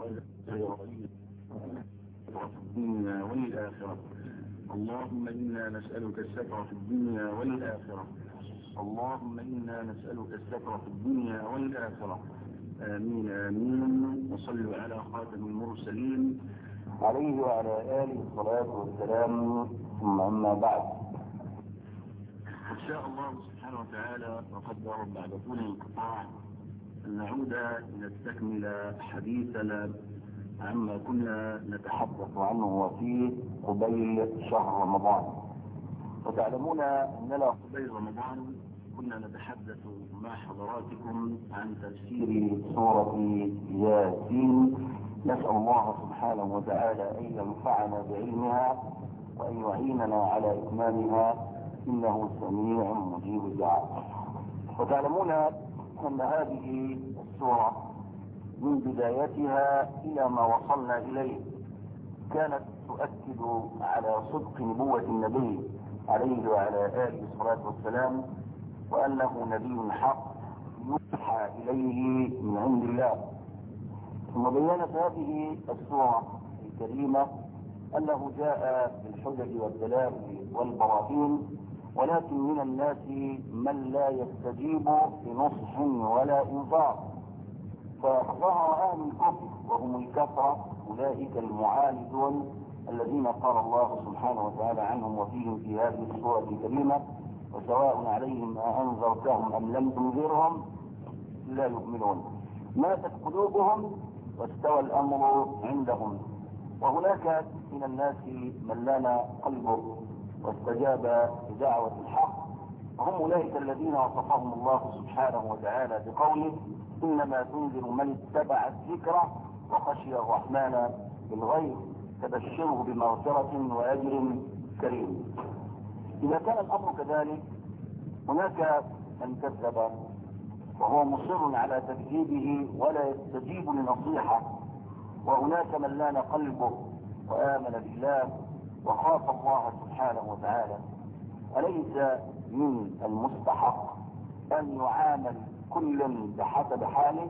في الدنيا والآخرة اللهم إنا نسألك الستر في الدنيا والآخرة اللهم إنا نسألك الستر في الدنيا والآخرة آمين آمين وصلوا على خاتم المرسلين عليه وعلى آله الصلاة والسلام ثم أما بعد إن شاء الله سبحانه وتعالى وقدر بعد طول الانقطاع أن نعود لنستكمل حديثنا عما كنا نتحدث عنه وفيه قبيل شهر رمضان وتعلمون أننا قبيل رمضان كنا نتحدث مع حضراتكم عن تفسير سورة ياسين نسأل الله سبحانه وتعالى أن ينفعنا بعلمها وأن يعيننا على إتمامها إنه سميع مجيب الدعاء وتعلمون أن هذه السورة من بدايتها إلى ما وصلنا إليه كانت تؤكد على صدق نبوة النبي عليه وعلى آله الصلاة والسلام وأنه نبي حق يوحى إليه من عند الله ثم بينت هذه السورة الكريمة أنه جاء بالحجج والدلائل والبراهين ولكن من الناس من لا يستجيب بنصح ولا إنذار فظهر أهل الكفر وهم الكفرة أولئك المعاندون الذين قال الله سبحانه وتعالى عنهم وفيهم في هذه السورة الكريمة وسواء عليهم أنذرتهم أم لم تنذرهم لا يؤمنون ماتت قلوبهم واستوى الأمر عندهم وهناك من الناس من لان قلبه واستجاب لدعوة الحق وهم أولئك الذين وصفهم الله سبحانه وتعالى بقوله إنما تنذر من اتبع الذكر وخشي الرحمن بالغيب تبشره بمغفرة وأجر كريم إذا كان الأمر كذلك هناك من كذب وهو مصر على تكذيبه ولا يستجيب لنصيحة وهناك من لان قلبه وآمن بالله وخاف الله سبحانه وتعالى أليس من المستحق أن يعامل كل بحسب حاله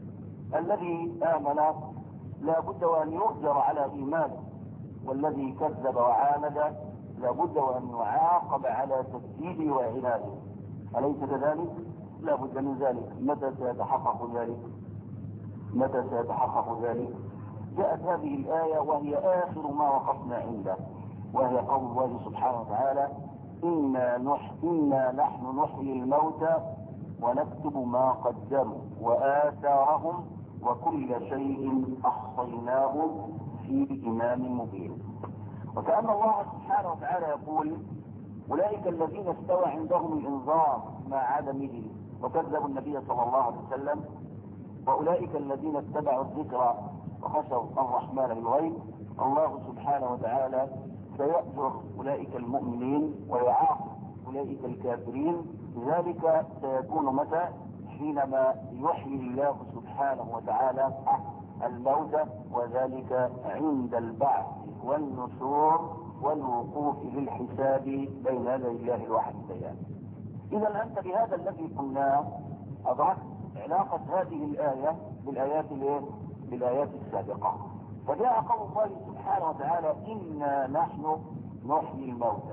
الذي آمن لا بد وأن يؤجر على إيمانه والذي كذب وعاند لا بد وأن يعاقب على تكذيبه وعناده أليس كذلك؟ لا بد من ذلك متى سيتحقق ذلك؟ متى سيتحقق ذلك؟ جاءت هذه الآية وهي آخر ما وقفنا عنده وهي قول الله سبحانه وتعالى إنا, نح إنا نحن نحيي الموتى ونكتب ما قدموا وآثارهم وكل شيء أحصيناه في إمام مبين وكأن الله سبحانه وتعالى يقول أولئك الذين استوى عندهم الإنذار مع عدمه وكذبوا النبي صلى الله عليه وسلم وأولئك الذين اتبعوا الذكر وخشوا الرحمن بالغيب الله سبحانه وتعالى سيأجر أولئك المؤمنين ويعاقب أولئك الكافرين لذلك سيكون متى حينما يحيي الله سبحانه وتعالى الموت وذلك عند البعث والنشور والوقوف للحساب بين يدي الله الواحد الديان إذا أنت بهذا الذي قلناه أدركت علاقة هذه الآية بالآيات الايه؟ بالآيات السابقة فجاء قول الله سبحانه وتعالى إنا نحن نحيي الموتى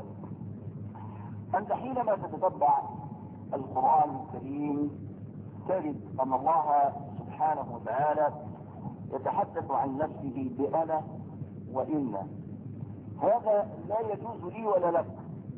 أنت حينما تتتبع القرآن الكريم تجد أن الله سبحانه وتعالى يتحدث عن نفسه بأنا وإنا هذا لا يجوز لي ولا لك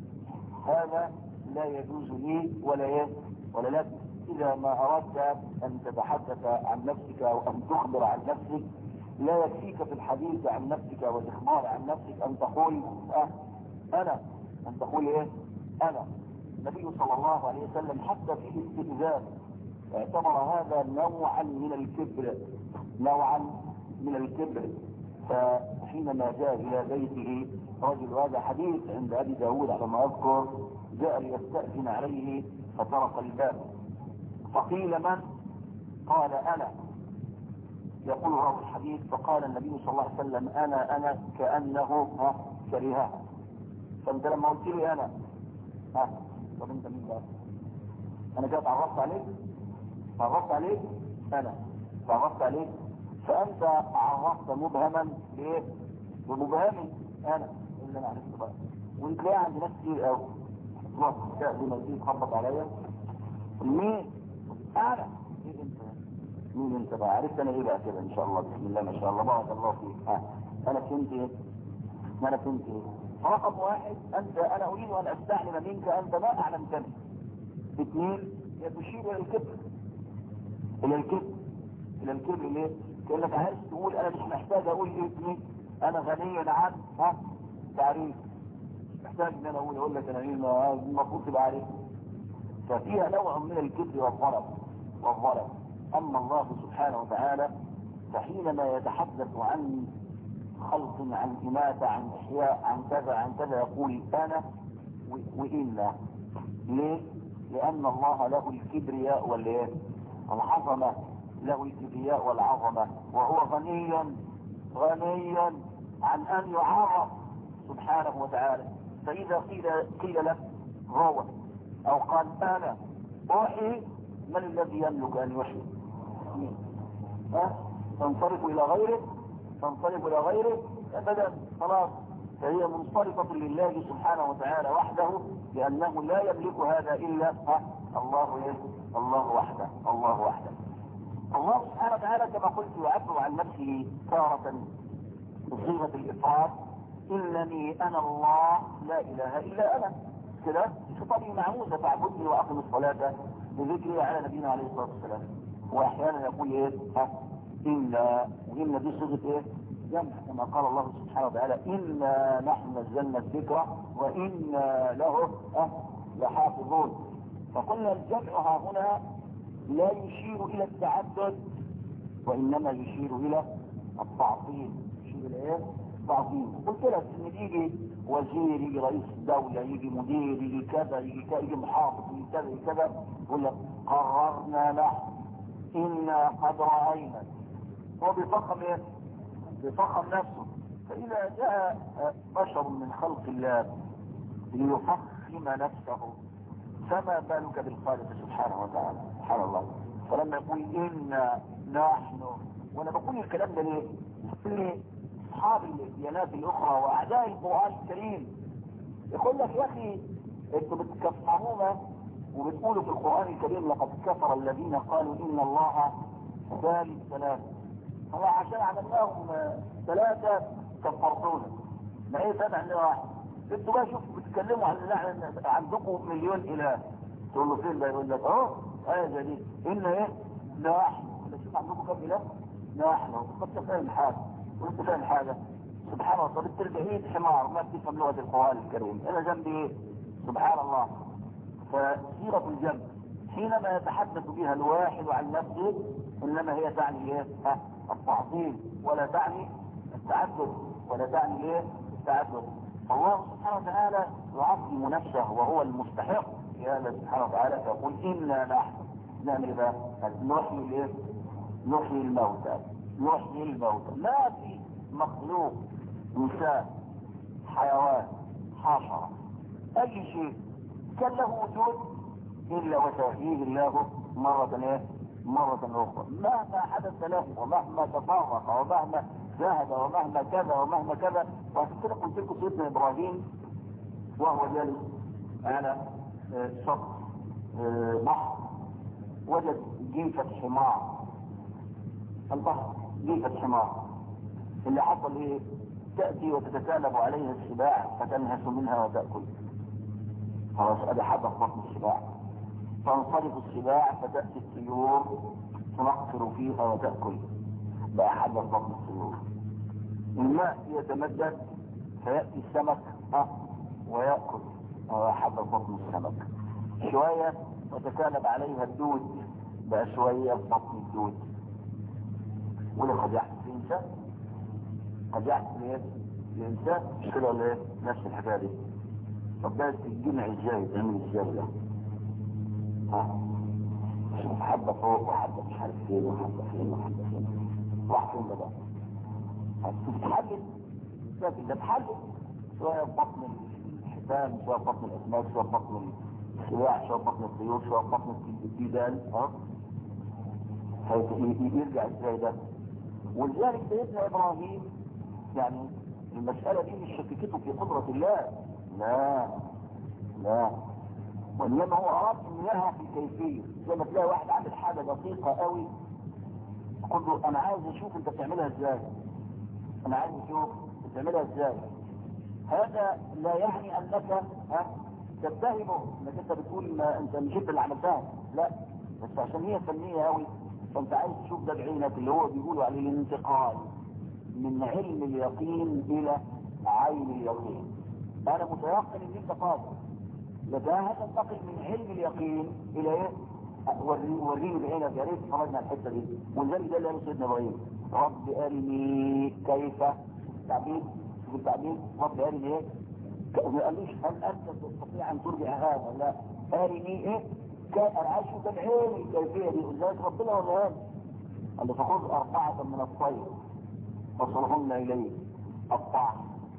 هذا لا يجوز لي ولا ولا لك إذا ما أردت أن تتحدث عن نفسك أو أن تخبر عن نفسك لا يكفيك في الحديث عن نفسك والإخبار عن نفسك أن تقول أه أنا أن تقول إيه أنا النبي صلى الله عليه وسلم حتى في الاستئذان اعتبر هذا نوعا من الكبر نوعا من الكبر فحينما جاء إلى بيته رجل هذا حديث عند أبي داود على ما أذكر جاء ليستأذن عليه فطرق الباب فقيل من قال أنا يقول راوي الحديث فقال النبي صلى الله عليه وسلم أنا أنا كأنه كرهها فأنت لما قلت لي أنا ها طب أنت مين بقى أنا كده تعرفت عليك تعرفت عليك أنا تعرفت عليك فانت عرفت مبهما بايه بمبهم انا اللي انا عرفته بقى وتلاقي عند ناس كتير قوي تروح تستقبل ما تيجي تخبط عليا مين انا مين انت مين انت بقى عرفت انا ايه بقى كده ان شاء الله بسم الله ما شاء الله بارك الله فيك ها انا فهمت ايه ما انا فهمت ايه رقم واحد انت انا اريد ان استعلم منك انت ما اعلمتني اثنين تشير الى الكبر الى الكبر الى الكبر ليه كانك عايز تقول انا مش محتاج اقول ايه اثنين انا غني عن ها تعريف مش محتاج ان انا اقول اقول لك انا ايه المفروض تبقى عارف ففيها نوع من الكبر والظلم والظلم اما الله سبحانه وتعالى فحينما يتحدث عن خلق عن إماتة عن إحياء عن كذا عن كذا يقول أنا وإنا ليه؟ لأن الله له الكبرياء والإيه؟ العظمة له الكبرياء والعظمة وهو غني غني عن أن يعرف سبحانه وتعالى فإذا قيل قيل له هو أو قال أنا أحيي من الذي يملك أن يحيي؟ ها؟ تنصرف إلى غيره تنصرف الى غيره ابدا خلاص فهي منصرفة لله سبحانه وتعالى وحده لانه لا يملك هذا الا الله إيه؟ الله وحده الله وحده الله سبحانه وتعالى كما قلت يعبر عن نفسه تارة بصيغة الافراد انني انا الله لا اله الا انا كده خطابي معموزة فاعبدني واقم الصلاة بذكري على نبينا عليه الصلاة والسلام واحيانا يقول ايه ها إنا وإن دي صيغة إيه؟ جمع كما قال الله سبحانه وتعالى إنا نحن نزلنا الذكر وإنا له أه لحافظون فقلنا الجمع ها هنا لا يشير إلى التعدد وإنما يشير إلى التعظيم يشير إلى إيه؟ التعظيم قلت لك إن يجي وزير يجي رئيس دولة يجي مدير يجي كذا يجي كذا يجي محافظ يجي كذا يجي كذا يقول لك قررنا نحن إنا قد رأينا هو بيفخم ايه بيفخم نفسه فاذا جاء بشر من خلق الله ليفخم نفسه فما بالك بالخالق سبحانه وتعالى سبحان الله فلما يقول انا نحن وانا بقول الكلام ده ليه ليه اصحاب الديانات الاخرى واعداء القران الكريم يقول لك يا اخي انتوا بتكفرونا وبتقولوا في القران الكريم لقد كفر الذين قالوا ان الله ثالث ثلاثه هو عشان عملناهم ثلاثة كفرتونا ما ايه سبع عندنا واحد انتوا بقى شوفوا بتتكلموا عن عندكم مليون اله تقول له فين بقى يقول لك اهو ايه زي دي ان ايه نحن شوف عندكم كم اله نحن انت فاهم حاجه وانت فاهم حاجه سبحان الله طب انت البعيد حمار ما بتفهم لغه القران الكريم انا ذنبي ايه سبحان الله فسيره الجنب حينما يتحدث بها الواحد عن نفسه انما هي تعني ايه ها التعظيم ولا تعني التعدد ولا تعني ايه التعدد الله سبحانه وتعالى يعظم نفسه وهو المستحق لهذا سبحانه وتعالى فيقول انا نحن نعمل بقى نحيي الايه نحيي الموتى نحيي الموتى ما في مخلوق انسان حيوان حشره اي شيء كان له وجود الا وسيحييه الله مرة ايه مرة اخرى مهما حدث له ومهما تفرق ومهما ذهب ومهما كذا ومهما كذا وعشان كده قلت لكم سيدنا ابراهيم وهو جالس على شط بحر وجد جيفة حمار البحر جيفة حمار اللي حصل ايه تأتي وتتكالب عليها السباع فتنهش منها وتأكل خلاص ادي حدث بطن السباع تنصرف السباع فتأتي الطيور تنقر فيها وتأكل بقى حدث بطن الطيور الماء يتمدد فيأتي السمك أه ويأكل حدث بطن السمك شوية وتكالب عليها الدود بقى شوية بطن الدود ولا قد يحدث الإنسان قد يحدث ايه؟ الإنسان مش كده ولا ايه؟ نفس الحكاية دي طب ده تتجمع ازاي تعمل ازاي ده؟ ها؟ شوف حبة فوق وحبة مش عارف فين وحبة فين وحبة فين راح فين ده بقى؟ هتتحلل لكن ده تحلل شوية في بطن الحيتان شوية في بطن الأسماك شوية في بطن السواع شوية في بطن الطيور شوية في بطن الديدان ها؟ يرجع ازاي ده؟ ولذلك سيدنا ابراهيم يعني المسألة دي مش شككته في قدرة الله لا لا وانما هو اراد ان يرها في الكيفية زي ما تلاقي واحد عامل حاجة دقيقة قوي تقول له انا عايز اشوف انت بتعملها ازاي انا عايز اشوف بتعملها ازاي هذا لا يعني انك ها تتهمه انك انت بتقول ما انت مش انت اللي عملتها لا بس عشان هي فنية قوي فانت عايز تشوف ده بعينك اللي هو بيقولوا عليه الانتقال من علم اليقين الى عين اليقين انا متيقن ان انت قادر لكن هتنتقل من علم اليقين الى ايه وريني وريني بعينك يا ريت خرجنا الحته دي ولذلك ده اللي قاله سيدنا ابراهيم رب ارني كيف تعبير شوف التعبير رب ارني ايه ما قاليش هل انت تستطيع ان ترجع هذا لا ارني ايه انا عايز اشوف العين الكيفيه دي ازاي ربنا ولا قال له فخذ اربعه من الطير فصرهن اليه الطعم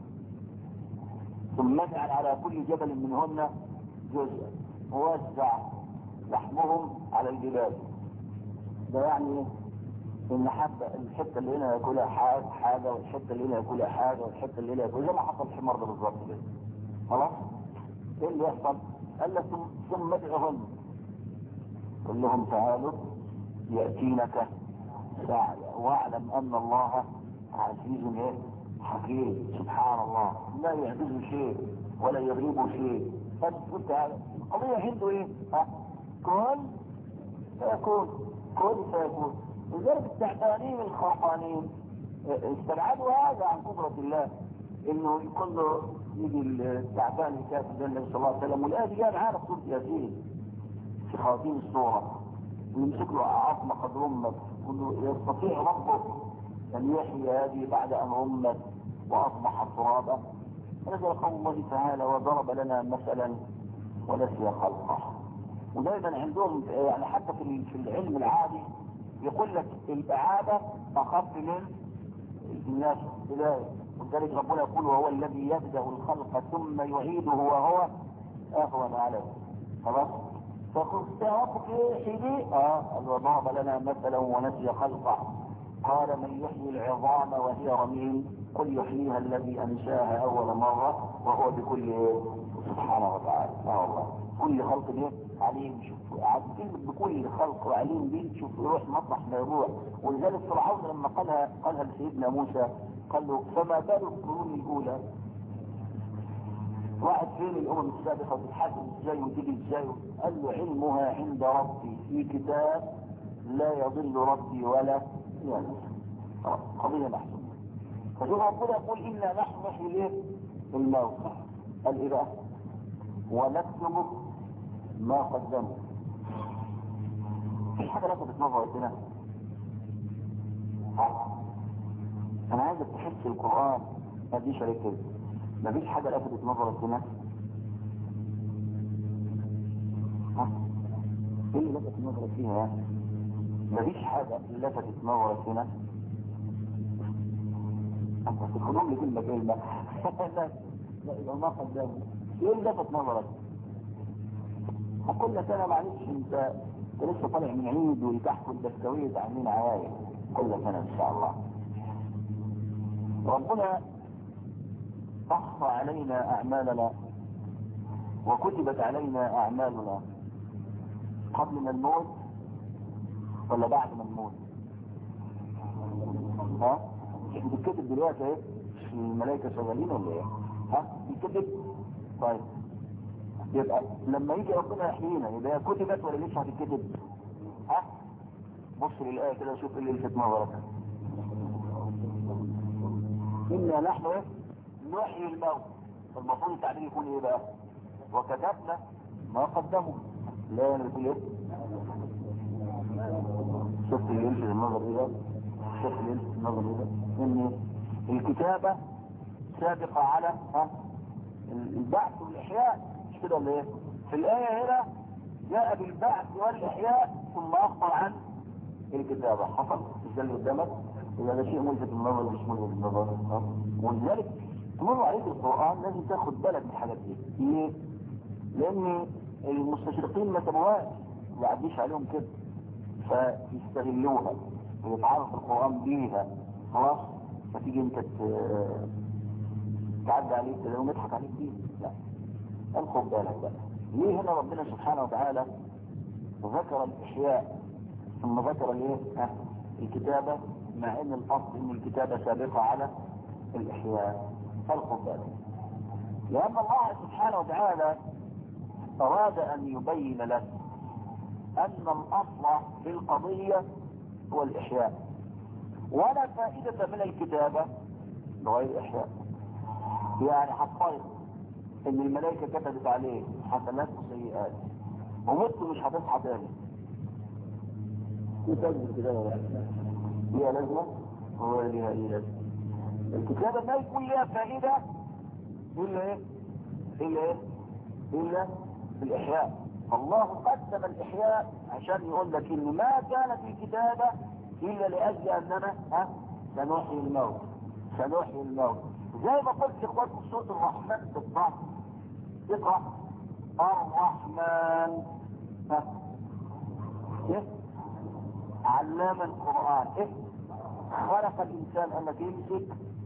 ثم اجعل على كل جبل منهن جزءا ووزع لحمهم على الجبال ده يعني ان حبة الحتة اللي هنا ياكلها حاجة حاجة والحتة اللي هنا ياكلها حاجة والحتة اللي هنا ياكلها زي ما حصل في الحمار ده بالظبط كده خلاص ايه اللي يحصل قال لك ثم ثم ادعهن قل لهم تعالوا يأتينك سعيا واعلم ان الله عزيز ايه حكيم سبحان الله لا يعجزه شيء ولا يغلبه شيء بس قلت هذا القضية عنده ايه ها كن فيكون كن فيكون لذلك التعبانين الخرقانين استبعدوا هذا عن قدرة الله انه يقول له يجي التعبان الكافر ده النبي صلى الله عليه وسلم والآية دي جايه معانا في سورة ياسين في خواتيم السورة ويمسك له عظمة قد رمت يقول له يستطيع ربك أن يحيي هذه بعد أن رمت وأصبحت ترابا نزل قول الله تعالى وضرب لنا مثلا ونسي خلقه ودايما عندهم يعني حتى في في العلم العادي يقول لك الإعادة أخف من الناس بداية ولذلك ربنا يقول وهو الذي يبدأ الخلق ثم يعيده وهو أهون عليه خلاص فقلت ربك ايه حيدي اه قال وضرب لنا مثلا ونسي خلقه قال من يحيي العظام وهي رميم قل يحييها الذي انشاها اول مرة وهو بكل ايه سبحانه وتعالى اه والله كل خلق ده عليم شوف عارفين بكل خلق وعليم دي شوف يروح مطرح ما يروح ولذلك فرعون لما قالها قالها لسيدنا موسى قال له فما بال القرون الاولى واحد فين الامم السابقه وتتحاسب ازاي وتيجي ازاي قال له علمها عند ربي في كتاب لا يضل ربي ولا ينسى قضيه محسوبه فشوف ربنا يقول انا نحن نحيي الايه الموت قال ايه بقى ونكتب ما قدموا في حاجه لفتت نظري هنا انا عايزك تحس القران ما ديش عليك كده مفيش حاجة لفتت نظرك هنا ها ايه اللي لفتت نظرك فيها يعني مفيش حاجة لفتت نظرك هنا انت تدخلون لي كلمة كلمة لا لا يبقى ما قدامه ايه اللي لفت نظرك هقول لك انا معلش انت انت لسه طالع من عيد وتحت البسكويت عاملين عوايد كل سنة ان شاء الله ربنا أحصى علينا أعمالنا وكتبت علينا أعمالنا قبل ما نموت ولا بعد ما نموت ها بتتكتب دلوقتي ايه الملائكة شغالين ولا ايه ها بتتكتب طيب يبقى لما يجي ربنا يحيينا يبقى هي كتبت ولا لسه هتتكتب ها بص للآية كده وشوف ايه اللي لفت نظرك إنا نحن ايه نحيي الموت فالمفروض التعبير يكون ايه بقى وكتبنا ما قدموا لا نقول ايه شفت اللي يلفت النظر ايه ده شفت اللي يلفت النظر ايه ده ان الكتابة سابقة على ها البعث والاحياء مش كده ولا ايه في الاية هنا جاء بالبعث والاحياء ثم اخبر عن الكتابة حصل مش ده اللي قدامك اذا ده شيء ملفت النظر مش ملفت النظر ولذلك تمر عليك القرآن لازم تاخد بالك من الحاجات دي ليه؟ لأن المستشرقين ما سموهاش ما يعديش عليهم كده فيستغلوها ويتعرف القرآن بيها خلاص فتيجي انت ت- تعدي عليك كده ويضحك عليك دي لا قال خد بالك بقى ليه هنا ربنا سبحانه وتعالى ذكر الإحياء ثم ذكر الايه ها، الكتابة مع ان الاصل ان الكتابة سابقة على الإحياء قال خد بالك لأن الله سبحانه وتعالى أراد أن يبين لك أن الأصل في القضية هو الإحياء ولا فائدة من الكتابة بغير إحياء يعني حطيت إن الملائكة كتبت عليه حسنات وسيئات ومت مش هتصحى تاني كتاب الكتابة بقى ليها لازمة هو ليها ايه لازمة الكتابة ما يكون ليها فائدة إلا إيه؟ إلا إيه؟ إلا الإحياء الله قدم الإحياء عشان يقول لك إن ما كانت الكتابة إلا لأجل أننا ها سنحيي الموت سنحيي الموت زي ما قلت إخواتكم في سورة الرحمن بالضبط اقرأ الرحمن ها إيه؟ علام القرآن إيه؟ خلق الإنسان أنك يمسك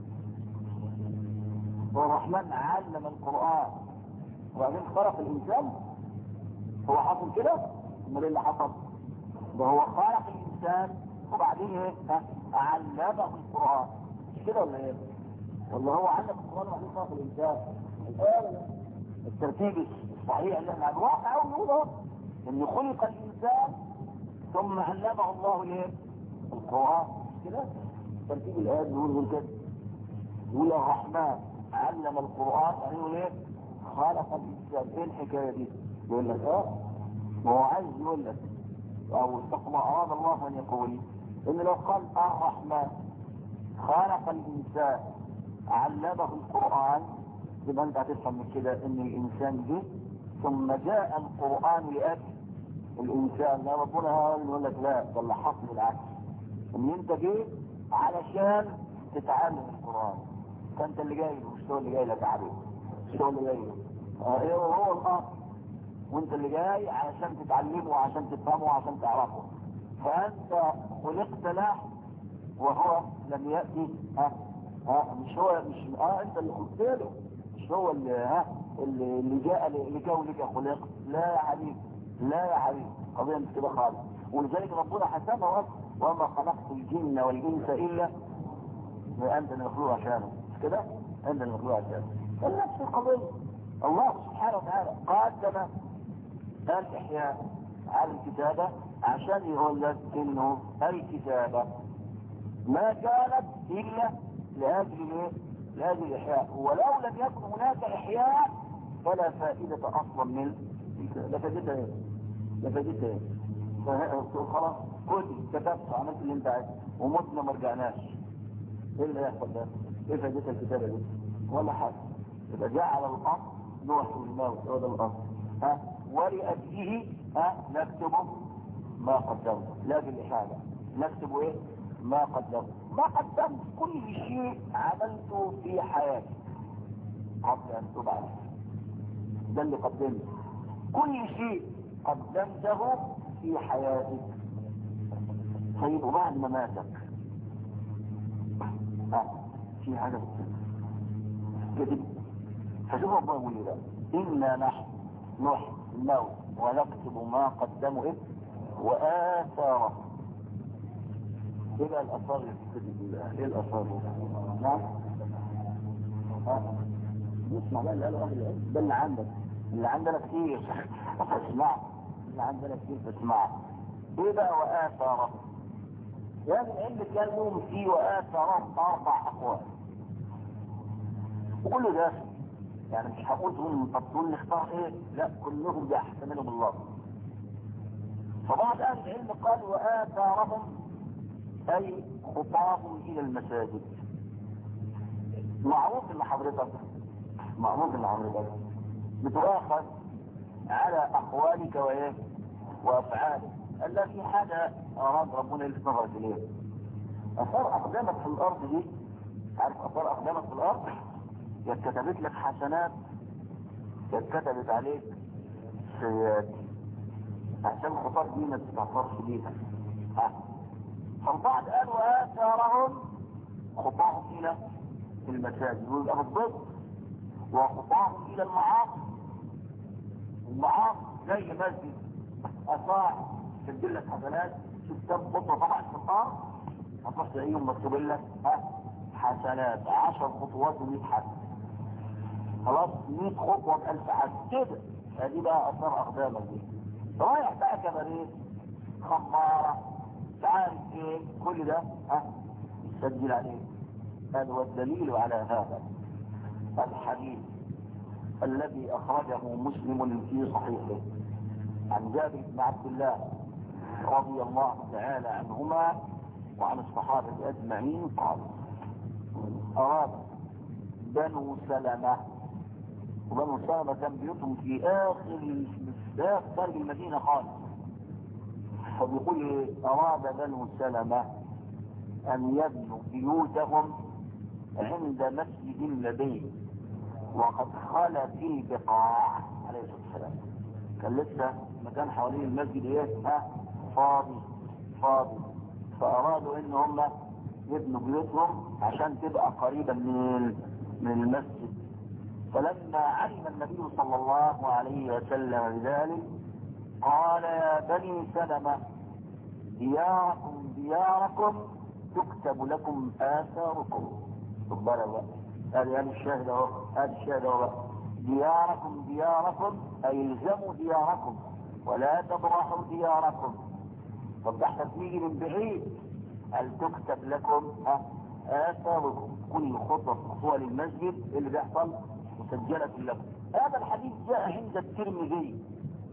والرحمن علم القرآن وبعدين خلق الإنسان هو حصل كده امال إيه اللي حصل ده هو خلق الإنسان وبعدين ايه ها؟ علمه القرآن مش كده ولا ايه ولا هو علم القرآن وبعدين خلق الإنسان الآن الترتيب الصحيح اللي احنا الواقع قوي نقوله ان خلق الإنسان ثم علمه الله ايه القرآن مش كده ترتيب الآيات بيقول كده يقول الرحمن علم القرآن يعني يقول ايه خلق الإنسان ايه الحكاية دي يقول لك اه ما هو عايز يقول لك او استقم اراد الله ان يقول ان لو قال الرحمن خلق الانسان علمه القرآن يبقى انت هتفهم من كده ان الانسان جه ثم جاء القرآن لاجل الانسان لا ربنا يقول لك لا ده اللي حصل العكس ان انت جيت علشان تتعلم القرآن فانت اللي جاي له مش هو اللي جاي لك عليه مش هو اللي جاي له اه ايه هو الاصل وانت اللي جاي علشان تتعلمه وعشان تفهمه وعشان تعرفه فانت خلقت له وهو لم يأتي ها ها مش هو مش اه انت اللي خلقت له مش هو اللي ها اللي, اللي جاء لكونك خلقت لا يا حبيبي لا يا حبيبي قضية مش كده خالص ولذلك ربنا حسبها وما خلقت الجن والانس الا وانت اللي مخلوق عشانه مش كده انت اللي مخلوق عشانه نفس القضية الله سبحانه وتعالى قدم الإحياء على الكتابة عشان يقول لك إنه الكتابة ما كانت إلا لأجل إيه؟ لأجل الإحياء ولو لم يكن هناك إحياء فلا فائدة أصلا من لا فائدتها إيه؟ لا فائدتها إيه؟ فه- خلاص كنت كتبت عملت اللي أنت عايزه ومتنا ما رجعناش إيه اللي هيحصل ده؟ إيه فائدتها الكتابة دي؟ ولا حاجة يبقى جعل الأصل نوح الموت هو ده الأصل ها ولأجله ها نكتب ما قدمت لا بالإحالة نكتب ايه ما قدمت ما قدمت كل شيء عملته في حياتي قبل ان تبعث ده اللي قدمته كل شيء قدمته في حياتك طيب وبعد ما ماتك ها في حاجة كده فشوف ربنا يقول ايه بقى إنا نحن نحن الموت ونكتب ما قدموا إيه وآثاره إيه بقى الأثار اللي في كتب الله إيه الأثار نعم ها؟ نسمع بقى اللي قاله أهل العلم ده اللي عندك اللي عندنا كتير اسمع اللي عندنا كتير فاسمع إيه بقى وآثاره يعني العلم كان لهم فيه وآثارهم أربع أقوال وكل ده يعني مش هقول تقول طب تقول نختار ايه لا كلهم بيحتملوا بالله فبعض اهل العلم قال واثارهم اي خطاهم الى المساجد معروف ان حضرتك معروف ان حضرتك بتؤاخذ على اقوالك وايه وافعالك الا في حاجه اراد ربنا يلفت نظرك اليه اثار اقدامك في الارض دي عارف اثار اقدامك في الارض يا كتبت لك حسنات يا كتبت عليك سيئات عشان الخطاب دي ما تتعطرش بيها ها فالبعض قال واثارهم خطاهم الى المساجد ويبقى بالضبط وخطاهم الى المعاصي المعاصي زي مسجد اطاع تسجل لك حسنات شوف كم خطوه طبعا في النار هتروح تلاقيهم مكتوبين لك ها حسنات 10 خطوات و100 حسنه خلاص 100 خطوه ب 1000 حسنه كده ادي بقى اثار اقدامك دي رايح بقى كباريه خماره مش عارف ايه كل ده ها يسجل عليه هذا هو الدليل على هذا الحديث الذي اخرجه مسلم في صحيحه عن جابر بن عبد الله رضي الله تعالى عنهما وعن الصحابة أجمعين قال أراد بنو سلمة وبنو سلمة كان بيوتهم في آخر الإسلام خارج المدينة خالص فبيقول أراد بنو سلمة أن يبنوا بيوتهم عند مسجد النبي وقد خلت البقاع عليه الصلاة والسلام كان لسه مكان حوالين المسجد ايه ها فاضي فاضي فارادوا ان هم يبنوا بيوتهم عشان تبقى قريبة من من المسجد فلما علم النبي صلى الله عليه وسلم بذلك قال يا بني سلمة دياركم دياركم تكتب لكم آثاركم تقبل بقى هذه هذه الشاهد اهو هذه الشاهد اهو بقى دياركم دياركم أي الزموا دياركم ولا تبرحوا دياركم طب ده احنا بنيجي من بعيد هل تكتب لكم ها آثاركم كل خطوة خطوة للمسجد اللي بيحصل مسجلة لكم هذا الحديث جاء عند الترمذي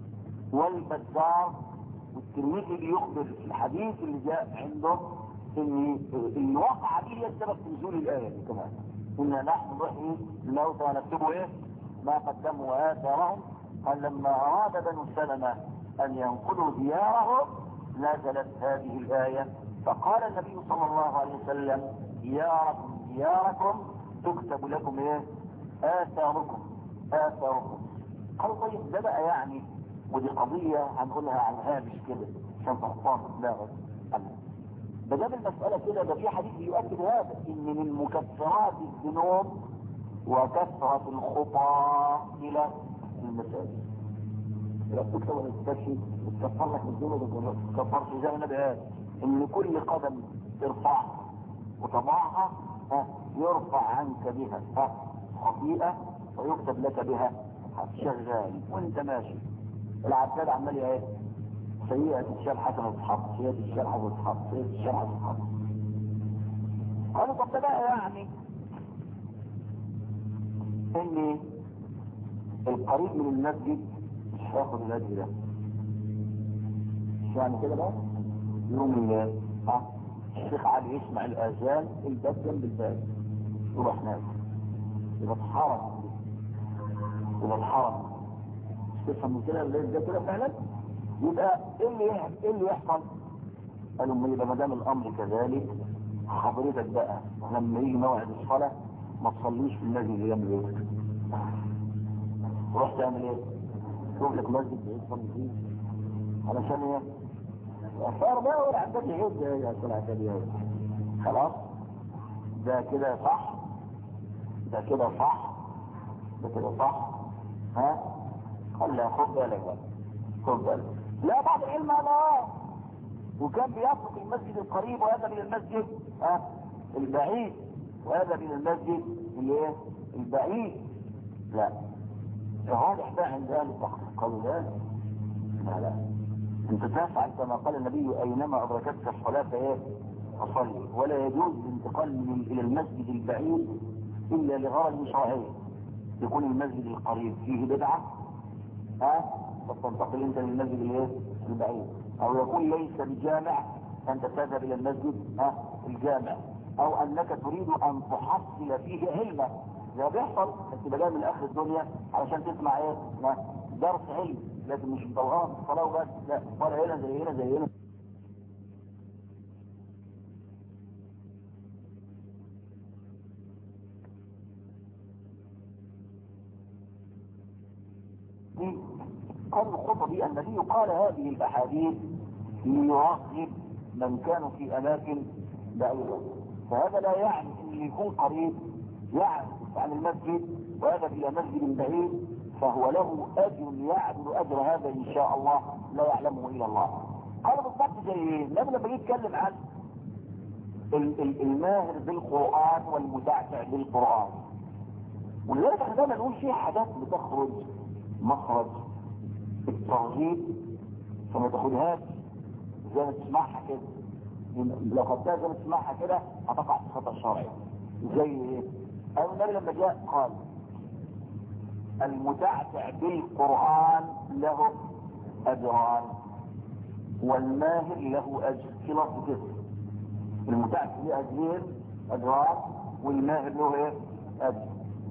والبزار والترمذي بيخبر في الحديث اللي جاء عنده ان الواقعة دي هي السبب في نزول الآية دي كمان إن نحن نحيي الموتى ونكتبه ايه ما قدموا وآثارهم قال لما أراد بنو سلمة أن ينقلوا ديارهم نزلت هذه الآية فقال النبي صلى الله عليه وسلم دياركم دياركم تكتب لكم ايه آثاركم آثاركم قال طيب ده بقى يعني ودي قضية هنقولها على الهامش كده عشان تحطها في دماغك ما دام المسألة كده ده في حديث يؤكد هذا ان من مكفرات الذنوب وكثرة الخطى الى المساجد لا تكتب ولا تستشهد وتكفر لك الذنوب وتكفر زي ما النبي قال ان كل قدم ترفعها وتضعها ها يرفع عنك بها ها خطيئة ويكتب لك بها شغال وانت ماشي العداد عمال ايه سيئة الشاب حسنة تتحط سيئة الشاب حسنة تتحط سيئة الشاب حسنة تتحط قالوا طب ده بقى يعني ان القريب من المسجد مش هياخد الاجر ده مش يعني كده بقى يوم ال ها الشيخ علي يسمع الاذان الباب جنب الباب يروح نازل يبقى اتحرم يبقى اتحرم تفهم من كده الليل ده كده فعلا يبقى ايه اللي ايه اللي يحصل قالوا ما يبقى ما دام الامر كذلك حضرتك بقى لما يجي موعد الصلاه ما تصليش في المسجد اللي جنب بيتك تروح تعمل ايه؟ تروح لك مسجد بعيد تصلي فيه علشان ايه؟ اثار بقى ولا عندك عيد يا اصل عندك خلاص ده كده صح ده كده صح ده كده صح ها خلي خد بالك بقى خد بالك لا بعض العلم لا وكان بيترك المسجد القريب ويذهب الى المسجد ها البعيد ويذهب الى المسجد الايه البعيد لا واضح بقى عند اهل التحقيق قالوا لا لا لا انت تفعل كما قال النبي اينما ادركتك الصلاه فايه فصلي ولا يجوز الانتقال من الى المسجد البعيد الا لغرض شرعي يكون المسجد القريب فيه بدعه ها فتنتقل انت للمسجد الايه البعيد او يكون ليس بجامع انت تذهب الى المسجد ها الجامع او انك تريد ان تحصل فيه علما زي بيحصل انت جاي من اخر الدنيا علشان تسمع ايه ها؟ درس علم لكن مش طلعان صلاه وبس لا ولا هنا زي هنا زي هنا دي قال الخطبة دي النبي قال هذه الأحاديث ليرغب من كانوا في أماكن بعيدة فهذا لا يعني ان يكون قريب يعني عن المسجد ويذهب الى مسجد بعيد فهو له اجر يعدل اجر هذا ان شاء الله لا يعلمه الا الله قال بالضبط زي ايه النبي لما يتكلم عن ال- ال- الماهر بالقران والمتعتع بالقران ولذلك احنا دايما نقول في حاجات بتخرج مخرج الترغيب فما تاخدهاش زي ما تسمعها كده لو خدتها زي ما تسمعها كده هتقع في خطأ شرعي زي ايه؟ أو النبي لما جاء قال المتعتع بالقرآن له أجران والماهر له أجر في لفظ كده المتعتع له أجرين أجران والماهر له ايه؟ أجر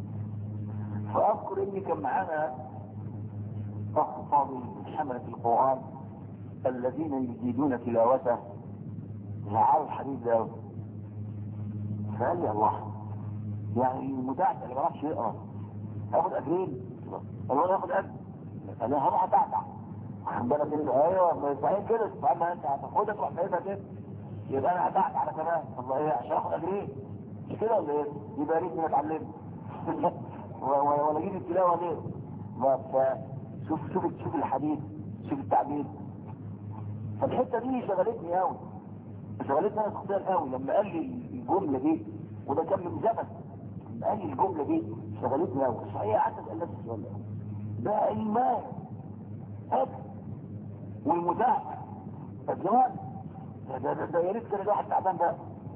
فأذكر إني كان معانا أخ فاضل من حملة القرآن الذين يجيدون تلاوته زعلوا الحديث ده أوي. فقال لي الله يعني المتعتع اللي ما راحش يقرا هياخد اجرين قال له ياخد اجر قال له هروح اتعتع واخد بالك انت ايوه ما صحيح كده فاما انت هتاخدها تروح جايبها كده يبقى انا هتعتع على كمان الله ايه عشان اخد اجرين مش كده ولا ايه؟ يبقى يا ريتني ما اتعلمت و- و- ولا اجيب التلاوه ليه؟ ما- ف- شوف شوف شوف الحديث شوف التعبير فالحته دي شغلتني قوي شغلتني انا شخصيا قوي لما قال لي الجمله دي وده كان من زمن لما قال لي الجمله دي شغلتني قوي صحيح قعدت اسال نفسي السؤال ده ده المال اكل والمتاع الزمان ده ده ده, ده يا ريت كان الواحد تعبان ده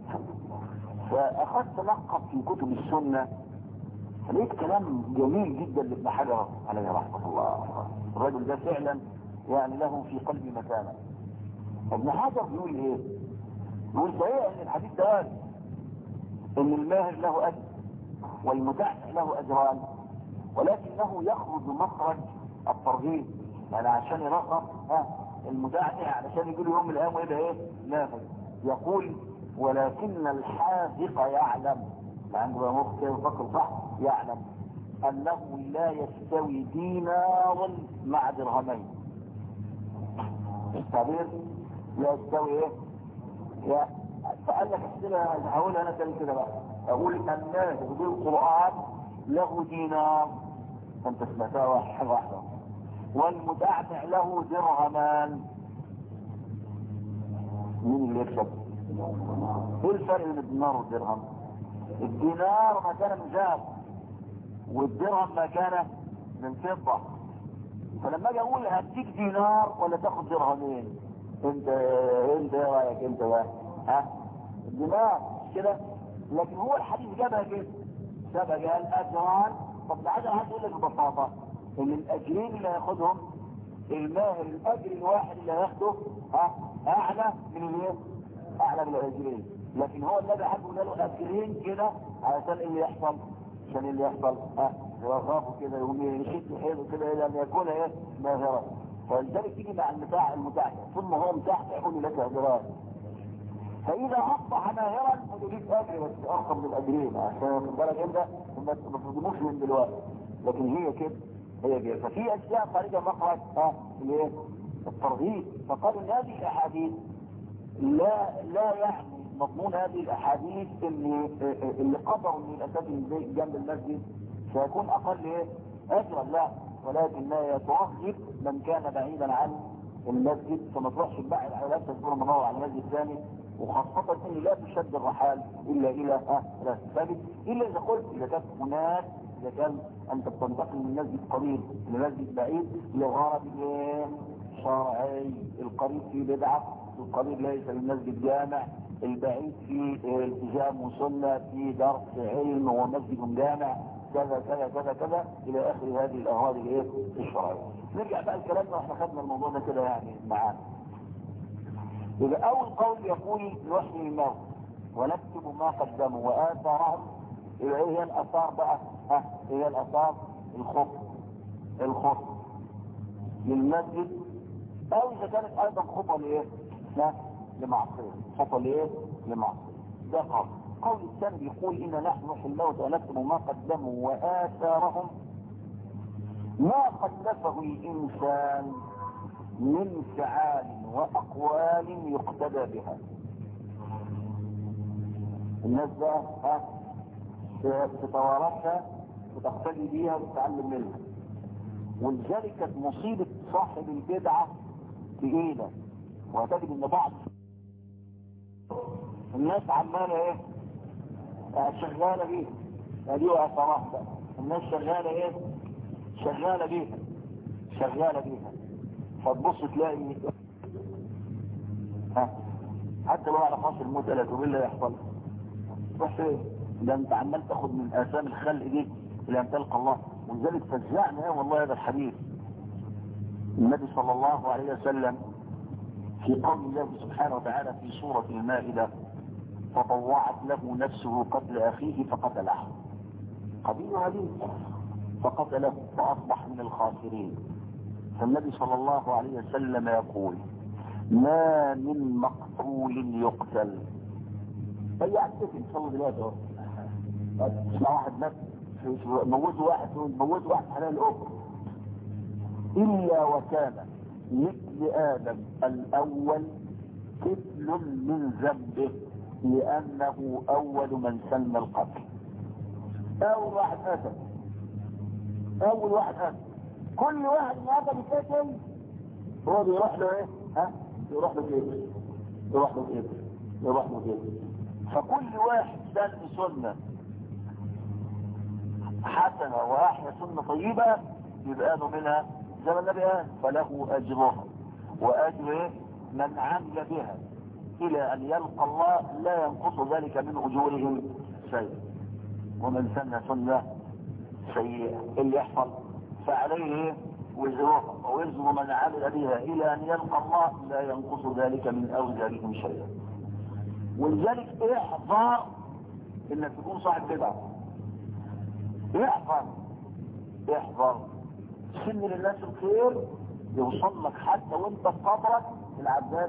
فاخذت لقب في كتب السنه فلقيت كلام جميل جدا لابن حجر عليه رحمه الله الرجل ده فعلا يعني له في قلبي مكانه ابن حجر بيقول ايه يقول صحيح ان الحديث ده قال ان الماهر له اجر والمتعتع له اجران ولكنه يخرج مخرج الترغيب يعني عشان يرغب ها المتعتع علشان يقول يوم من الايام ويبقى ايه ماهر يقول ولكن الحاذق يعلم عنده بقى مخ كده يفكر صح يعلم انه لا يستوي دينار مع درهمين التعبير لا يستوي ايه يا فقال لك احسبها هقول انا تاني كده بقى اقول الناس بالقران له دينار انت سمعتها واحد واحده والمتعتع له درهمان مين اللي يكسب؟ ايه الفرق بين الدينار والدرهم؟ الدينار مكانه من ذهب والدرهم مكانه من فضه فلما اجي اقول هديك دينار ولا تاخد درهمين انت انت ايه رايك انت بقى ها الدماغ مش كده لكن هو الحديث جابها كده جابها قال اجران طب تعالى عايز اقول لك ببساطه ان الاجرين اللي هياخدهم الماهر الاجر الواحد اللي هياخده ها اعلى من الايه؟ اعلى من الاجرين لكن هو النبي حد قال له اجرين كده علشان ايه اللي يحصل؟ عشان ايه اللي يحصل؟ ها يوقفوا كده يقوم يشد حيله كده الى ان يكون ايه؟ ماهرا فلذلك تيجي مع المتاع المتاع ثم هو متاع يقول لك اجران فاذا اصبح ماهرا فليك اجر بس ارقم من الاجرين عشان واخد بالك انت ما تظلموش من دلوقتي لكن هي كده هي كده ففي اشياء خارجه مخرج ها الايه؟ الترغيب فقالوا ان هذه الاحاديث لا لا يعني مضمون هذه الاحاديث ان اللي قدروا من الاساس جنب المسجد سيكون اقل ايه؟ اجرا لا ولكنها ترغب من كان بعيدا عن المسجد فما تروحش تبعد على لا تزور منور على المسجد الثاني وخاصة ان لا تشد الرحال الا الى اه لا ثابت الا اذا قلت اذا كانت هناك اذا كان انت بتنتقل من مسجد قريب لمسجد بعيد لغرض ايه؟ شرعي القريب فيه بدعة القريب ليس للمسجد جامع البعيد فيه التزام وسنة فيه درس علم ومسجد جامع كذا كذا كذا كذا الى اخر هذه الاغراض الايه الشرعيه نرجع بقى لكلامنا واحنا خدنا الموضوع ده كده يعني معانا يبقى اول قول يقول نحيي الموت ونكتب ما قدموا واثارهم يبقى ايه هي الاثار بقى ها ايه هي الاثار الخط الخط للمسجد او اذا كانت ايضا خطوه لايه؟ لا لمعصيه خطوه لايه؟ لمعصيه ده قول القول الثاني بيقول إن نحن نحيي الموت ونكتب ما قدموا وآثارهم ما قدفه الإنسان من فعال وأقوال يقتدى بها الناس بقى ها تتوارثها وتقتدي بيها وتتعلم منها ولذلك كانت مصيبة صاحب البدعة تقيلة وهتجد ان بعض الناس عمالة ايه شغالة بيها اديها صراحة بقى الناس شغالة ايه شغالة بيها شغالة بيها فتبص تلاقي ها حتى لو على خاص الموت لا تقول اللي يحصل تروح فين ده انت عمال تاخد من اثام الخلق دي الى ان تلقى الله ولذلك فزعنا والله هذا الحديث النبي صلى الله عليه وسلم في قول الله سبحانه وتعالى في سورة المائدة فطوعت له نفسه قتل أخيه فقتله قبيل هذه فقتله فأصبح من الخاسرين فالنبي صلى الله عليه وسلم يقول ما من مقتول يقتل أي عكسك إن شاء الله دلوقتي اهو اسمع واحد مات موت واحد موت واحد حلال الأم إلا وكان مثل آدم الأول كفل من ذنبه لأنه أول من سن القتل أول واحد أتى أول واحد أتى كل واحد من هذا بيتقتل هو بيروح له إيه؟ ها؟ يروح له كيف؟ يروح له كيف؟ يروح له كيف؟ فكل واحد سن سنة حسنة وأحيا سنة طيبة يبقى له منها زي ما النبي قال فله أجرها وأجر من عمل بها إلى أن يلقى الله لا ينقص ذلك من أجورهم شيء ومن سن سنة سيئة اللي يحصل فعليه وزرها ووزر من عمل بها إلى أن يلقى الله لا ينقص ذلك من أوزارهم شيئا ولذلك احذر انك تكون صاحب بدعة احذر احذر سن للناس الخير يوصل لك حتى وانت في قبرك العباد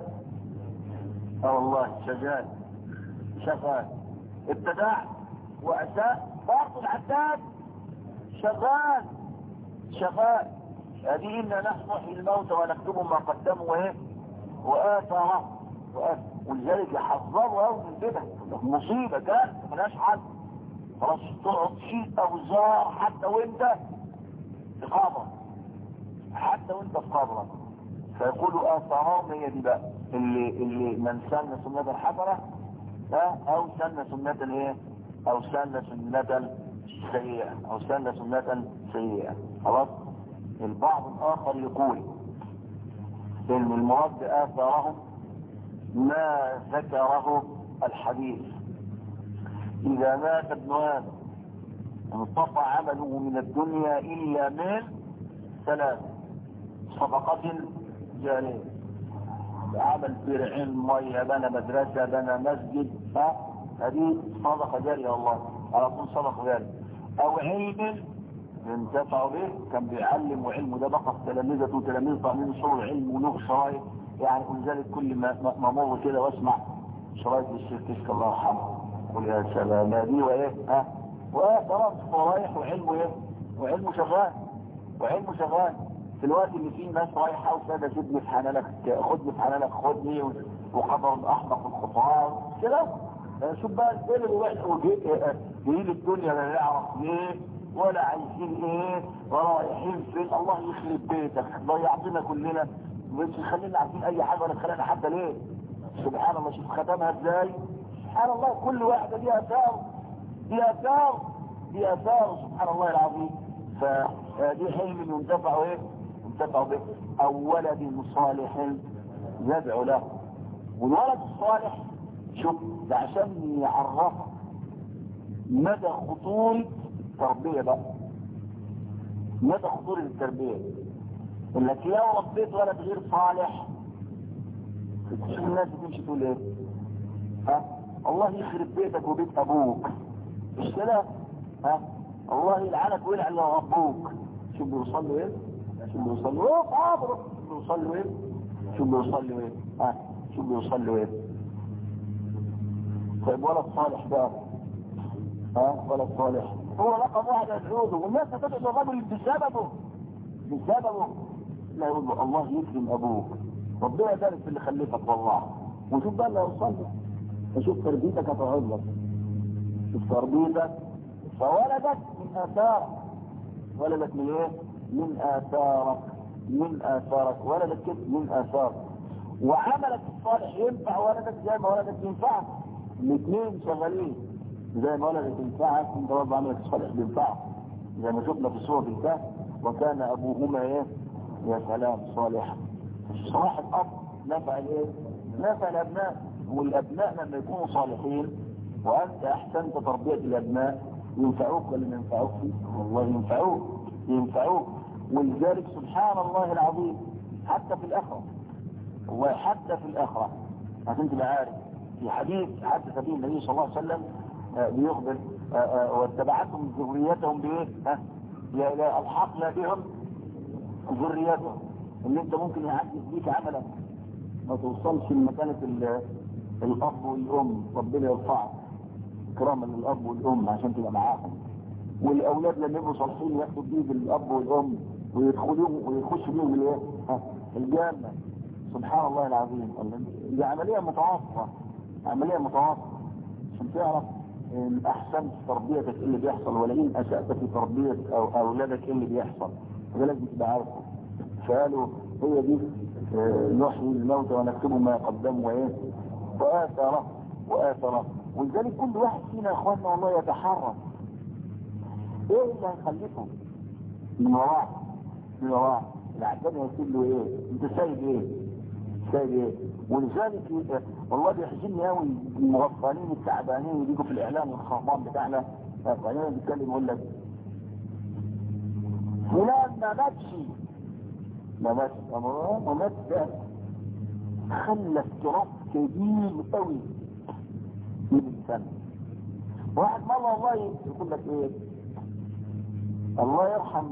اه والله شغال شغال ابتدعت واساء برضه العباد شغال شغال هذه إنا نحن نحيي الموت ونكتب ما قدموا وايه وآثاره وآثاره ولذلك يحذروا قوي من البدع مصيبة كان ملهاش حل خلاص تقعد تشيل أوزار حتى وانت في قبرك حتى وانت في قبرك فيقولوا آثارهم هي دي بقى اللي اللي من سن سنة حسنة أو سن سنة ايه أو سن سنة سيئة أو سن سنة سيئة خلاص البعض الآخر يقول إن المراد آثارهم ما ذكره الحديث إذا مات ابن آدم انقطع عمله من الدنيا إلا من ثلاث صدقة جارية عمل فرعين مية بنى مدرسة بنى مسجد ها هذه صدقة جارية الله على طول صدقة جارية أو علم ينتفع به كان بيعلم وعلمه ده بقى في تلامذته وتلاميذ طالبين صور علم وله شرايط يعني ولذلك كل ما ما امر كده واسمع شرايط للشيخ كشك الله يرحمه قول يا سلام دي وايه ها وخلاص هو رايح وعلمه ايه وعلمه شغال وعلمه شغال في الوقت اللي فيه ناس رايحه وساده سيبني في حنانك خدني في حنانك خدني وقدر الاحمق الخطوات كده شوف بقى الفيل اللي رايح جايين الدنيا لا يعرف ليه ولا عايزين ايه ولا رايحين فين الله يخلب بيتك ضيعتنا كلنا مش خلينا عارفين اي حاجه ولا خلينا حتى ليه سبحان الله شوف ختمها ازاي سبحان الله كل واحده ليها اثار ليها اثار ليها اثار سبحان الله العظيم فدي حلم ينتفع ايه ينتفع به او ولد صالح يدعو له والولد الصالح شوف ده عشان يعرفك مدى خطورة التربية بقى مدى خطورة التربية انك لو ربيت ولد غير صالح تشوف الناس بتمشي تقول ايه ها الله يخرب بيتك وبيت ابوك مش كده ها الله يلعنك ويلعن ربوك شوف بيوصل له ايه شوف بيوصل له ايه حاضر شوف بيوصل له ايه شوف بيوصل له ايه ها شوف بيوصل له ايه طيب ولد صالح بقى ها ولد صالح هو رقم واحد يدعوه والناس هتدعو الرجل بسببه بسببه لا يقول له الله يكرم ابوك ربنا يبارك في اللي خلفك والله وشوف بقى اللي هيوصل لك وشوف تربيتك هتقعد لك التربية فولدت من آثارك ولدت من ايه؟ من آثارك من آثارك ولدت كده من آثارك وعملك الصالح ينفع ولدك زي ما ولدك ينفعك الاثنين شغالين زي ما ولدك ينفعك انت برضه عملك الصالح بينفعك زي ما شفنا في سورة الكهف وكان ابوهما ايه يا سلام صالحا صلاح الاب نفع الايه نفع الابناء والابناء لما يكونوا صالحين وانت احسنت تربية الابناء ينفعوك ولا ما ينفعوك والله ينفعوك ينفعوك ولذلك سبحان الله العظيم حتى في الاخره والله حتى في الاخره عشان تبقى عارف في حديث حدث به النبي صلى الله عليه وسلم آه، بيخبر آه، آه، واتبعتهم ذريتهم بايه؟ ها؟ لا لا الحقنا بهم ذريتهم اللي انت ممكن يعدي بيك عملا ما توصلش لمكانة ال- الاب والام ربنا يرفعك كراما للاب والام عشان تبقى معاهم والاولاد لما يبقوا صالحين ياخدوا بيد الاب والام ويدخلوا ويخشوا بيهم الايه؟ ها؟ الجنه سبحان الله العظيم دي عمليه متواصله عمليه متواصله عشان تعرف ان احسنت تربيتك ايه اللي بيحصل ولئن اسات في تربيه او اولادك ايه اللي بيحصل ده لازم تبقى عارفه فقالوا هي دي آه، نحيي الموت ونكتب ما قدموا وايه واثره واثره ولذلك كل واحد فينا يا اخواننا والله يتحرك ايه اللي هيخلفه من وراه من وراه العداد هيقول له ايه انت سايب ايه سايب ايه ولذلك آه، والله بيحزنني قوي المغفلين التعبانين اللي بيجوا في الاعلام والخربان بتاعنا بعدين بيتكلم يقول لك فلان ما ماتش ما ماتش أما ما ماتش ده خلف تراب كبير قوي من السنة واحد مرة والله يقول لك ايه الله يرحم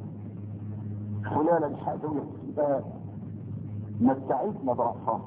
فلانة الحاجة ده مستعيدنا برأسها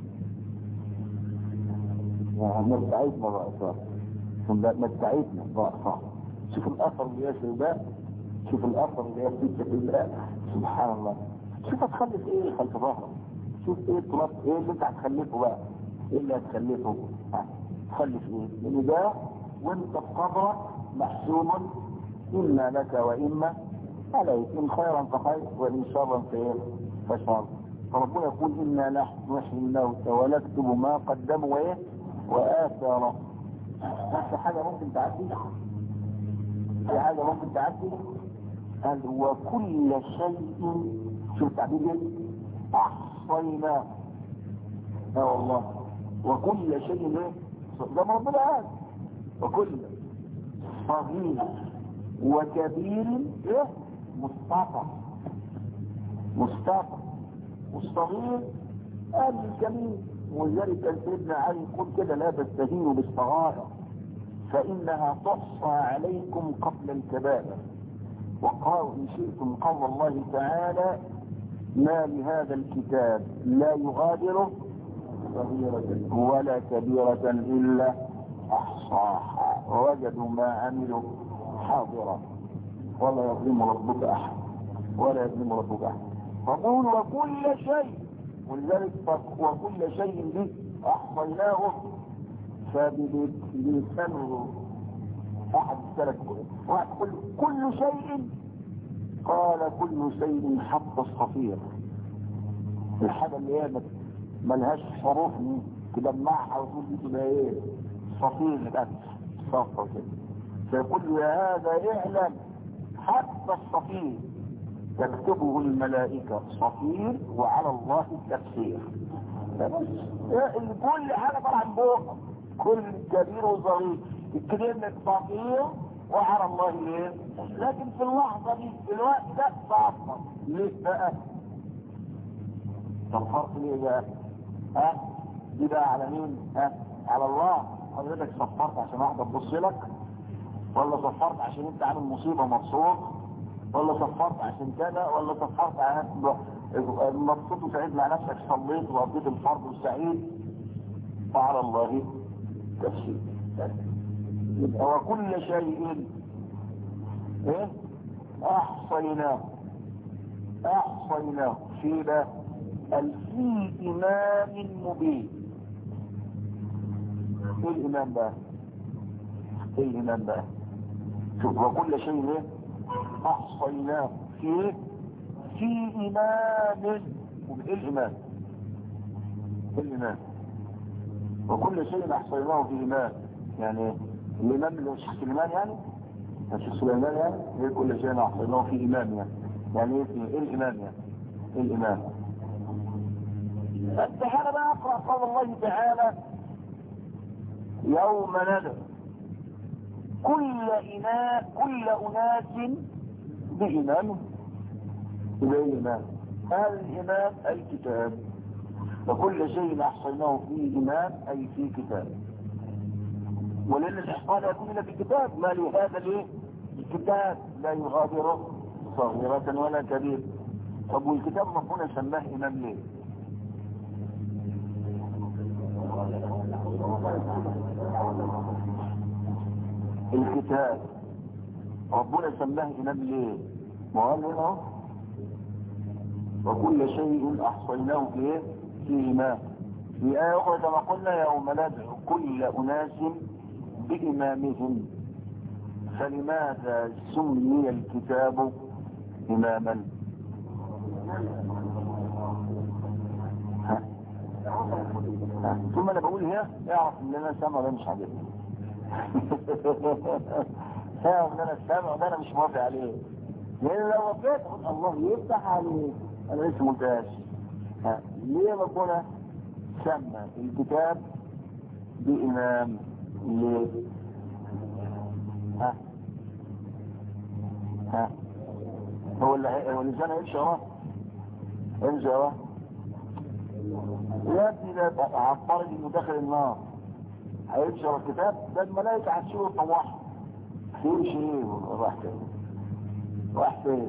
مستعيدنا برأسها مستعيدنا برأسها شوف الأثر اللي يصل ده شوف الأثر اللي يصل في الله سبحان الله شوف هتخلف ايه خلف ظهرك شوف ايه التراب ايه اللي انت هتخلفه بقى ايه اللي هتخلفه ها، تخلف ايه لان ده وانت في قبرك محسوم اما لك واما عليك ان خيرا فخير وان شرا فايه فشر فربنا يقول انا نحن نحيي الموت ونكتب ما قدموا وايه واثاره بس حاجه ممكن تعدي في حاجه ممكن تعدي قال وكل شيء شوف التعبير ايه احصيناه اه والله وكل شيء ايه ده ما ربنا قال وكل صغير وكبير ايه مستطع مستطع والصغير قال الكبير ولذلك كان سيدنا علي يقول كده لا تستهينوا بالصغائر فانها تحصى عليكم قبل الكبائر وقالوا إن شئتم قول الله تعالى ما لهذا الكتاب لا يغادر صغيرة ولا كبيرة إلا أحصاها ووجدوا ما عملوا حاضرا ولا يظلم ربك أحد ولا يظلم ربك أحد فقول وكل شيء ولذلك وكل شيء به أحصيناه فبلسانه أحد السلف واحد كل, كل شيء قال كل شيء حتى الصفير الحاجة اللي هي ملهاش حروف تجمعها وتقول دي تبقى ايه صفير الأكل صفر كده فيقول له يا هذا اعلم حتى الصفير تكتبه الملائكة صفير وعلى الله التفسير بس كل حاجة طبعا بوق كل كبير وصغير الكلام لك صغير وعلى الله ايه لكن في اللحظة دي في الوقت ده صعبة ليه بقى طب فرق ليه بقى ها دي بقى على مين ها على الله حضرتك صفرت عشان واحدة تبص لك ولا صفرت عشان انت عامل مصيبة مبسوط ولا صفرت عشان كده ولا صفرت عشان مبسوط وسعيد مع نفسك صليت وقضيت الفرض والسعيد فعلى الله تفسير يبقى وكل شيء ايه احصيناه احصيناه في ده في امام مبين ايه الامام ده ايه الايمان بقى شوف وكل شيء ايه احصيناه في ايه في ايمان وايه الايمان ايه الايمان وكل شيء احصيناه في ايمان يعني الايمان اللي هو الشيخ سليمان يعني الشيخ سليمان يعني ايه كل شيء احصيناه في ايمان يعني يعني ايه ايه الايمان يعني ايه الايمان تعالى بقى اقرا قول الله تعالى يوم ندى كل إناء كل أناس بإمامه إلى الإمام هذا الإمام أي كتاب وكل شيء أحصيناه في إمام أي في كتاب ولأن الإحصاء لا يكون إلا في كتاب ما لهذا ليه الكتاب لا يغادر صغيرة ولا كبيرة طب والكتاب ربنا سماه إمام ليه الكتاب ربنا سماه إمام ليه ما قال هنا اهو وكل شيء أحصيناه في إيه؟ في إمام في آية أخرى كما قلنا يوم ندعو كل أناس بإمامهم فلماذا سمي الكتاب إماما ها. ها. ثم انا بقول هنا اعرف ان انا سامع ده مش عاجبني فاهم ان انا السامع ده انا مش موافق عليه لان لو وافقت أقول الله يفتح عليه انا لسه ما قلتهاش ها. ليه ربنا سمى الكتاب بإمام ليه؟ ها ها هو اللي هي- هو اللسان هيمشي وراه هيمشي وراه يا ابني ده عطارد انه داخل النار هيمشي ورا الكتاب ده الملائكة هتشوف طواح يمشي ايه راح فين راح فين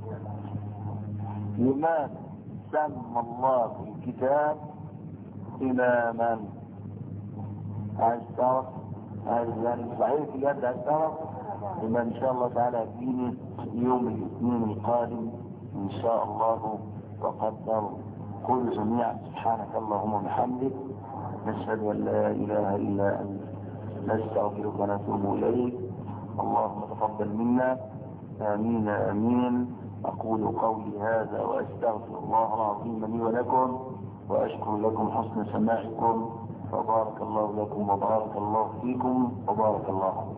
لماذا سمى الله في الكتاب إماما عايز تعرف عايز يعني صحيح في اليد عايز تعرف لما إن شاء الله تعالى يجيني يوم الاثنين القادم إن شاء الله وقدر قل جميعا سبحانك اللهم وبحمدك نشهد أن لا إله إلا أنت نستغفرك ونتوب إليك اللهم تقبل منا آمين آمين أقول قولي هذا وأستغفر الله العظيم لي ولكم وأشكر لكم حسن سماعكم فبارك الله لكم وبارك الله فيكم وبارك الله عليكم